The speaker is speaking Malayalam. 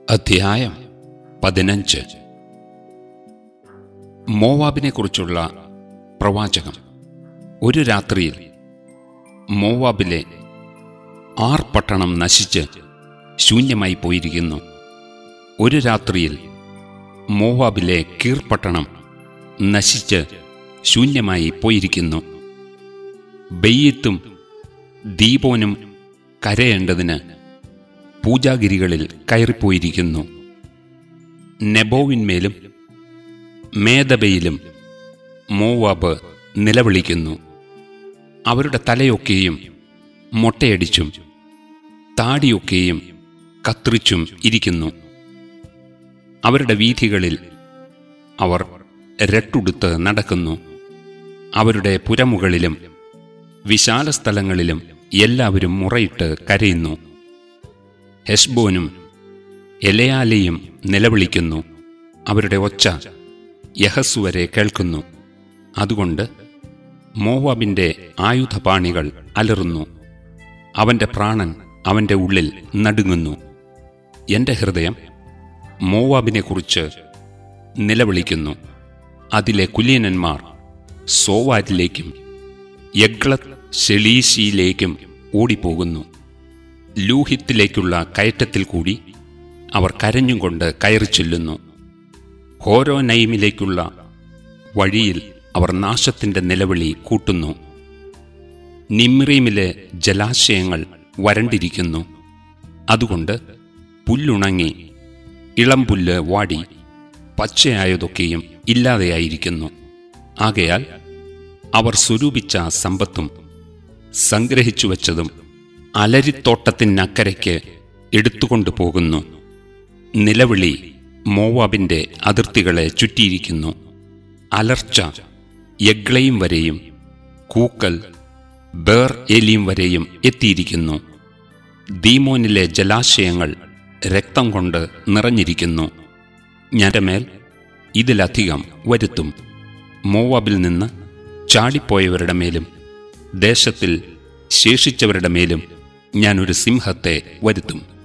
അധ്യായം പതിനഞ്ച് മോവാബിനെക്കുറിച്ചുള്ള പ്രവാചകം ഒരു രാത്രിയിൽ മോവാബിലെ ആർ പട്ടണം നശിച്ച് ശൂന്യമായി പോയിരിക്കുന്നു ഒരു രാത്രിയിൽ മോവാബിലെ കീർ പട്ടണം നശിച്ച് ശൂന്യമായി പോയിരിക്കുന്നു ബെയ്യത്തും ദീപോനും കരയേണ്ടതിന് പൂജാഗിരികളിൽ കയറിപ്പോയിരിക്കുന്നു നെബോവിന്മേലും മേദബയിലും മോവാബ് നിലവിളിക്കുന്നു അവരുടെ തലയൊക്കെയും മൊട്ടയടിച്ചും താടിയൊക്കെയും കത്രിച്ചും ഇരിക്കുന്നു അവരുടെ വീഥികളിൽ അവർ രട്ടുടുത്ത് നടക്കുന്നു അവരുടെ പുരമുകളിലും വിശാല സ്ഥലങ്ങളിലും എല്ലാവരും മുറയിട്ട് കരയുന്നു ഹെസ്ബോനും എലയാലയും നിലവിളിക്കുന്നു അവരുടെ ഒച്ച യഹസ് വരെ കേൾക്കുന്നു അതുകൊണ്ട് മോവാബിന്റെ ആയുധപാണികൾ അലറുന്നു അവന്റെ പ്രാണൻ അവന്റെ ഉള്ളിൽ നടുങ്ങുന്നു എന്റെ ഹൃദയം മോവാബിനെക്കുറിച്ച് നിലവിളിക്കുന്നു അതിലെ കുലീനന്മാർ സോവാരിലേക്കും യഗ്ലത് ഷെലീശിയിലേക്കും ഓടിപ്പോകുന്നു ലൂഹിത്തിലേക്കുള്ള കയറ്റത്തിൽ കൂടി അവർ കരഞ്ഞും കൊണ്ട് കയറി ചെല്ലുന്നു ഹോരോ നൈമിലേക്കുള്ള വഴിയിൽ അവർ നാശത്തിന്റെ നിലവിളി കൂട്ടുന്നു നിമ്രീമിലെ ജലാശയങ്ങൾ വരണ്ടിരിക്കുന്നു അതുകൊണ്ട് പുല്ലുണങ്ങി ഇളം പുല്ല് വാടി പച്ചയായതൊക്കെയും ഇല്ലാതെയായിരിക്കുന്നു ആകയാൽ അവർ സ്വരൂപിച്ച സമ്പത്തും സംഗ്രഹിച്ചു വച്ചതും അലരിത്തോട്ടത്തിനക്കരയ്ക്ക് എടുത്തുകൊണ്ടു പോകുന്നു നിലവിളി മോവാബിന്റെ അതിർത്തികളെ ചുറ്റിയിരിക്കുന്നു അലർച്ച യഗ്ലയും വരെയും കൂക്കൽ ബേർ ഏലിയും വരെയും എത്തിയിരിക്കുന്നു ദീമോനിലെ ജലാശയങ്ങൾ രക്തം കൊണ്ട് നിറഞ്ഞിരിക്കുന്നു ഞാൻ്റെ മേൽ ഇതിലധികം വരുത്തും മോവാബിൽ നിന്ന് ചാടിപ്പോയവരുടെ മേലും ദേശത്തിൽ ശേഷിച്ചവരുടെ മേലും ഞാനൊരു സിംഹത്തെ വരുത്തും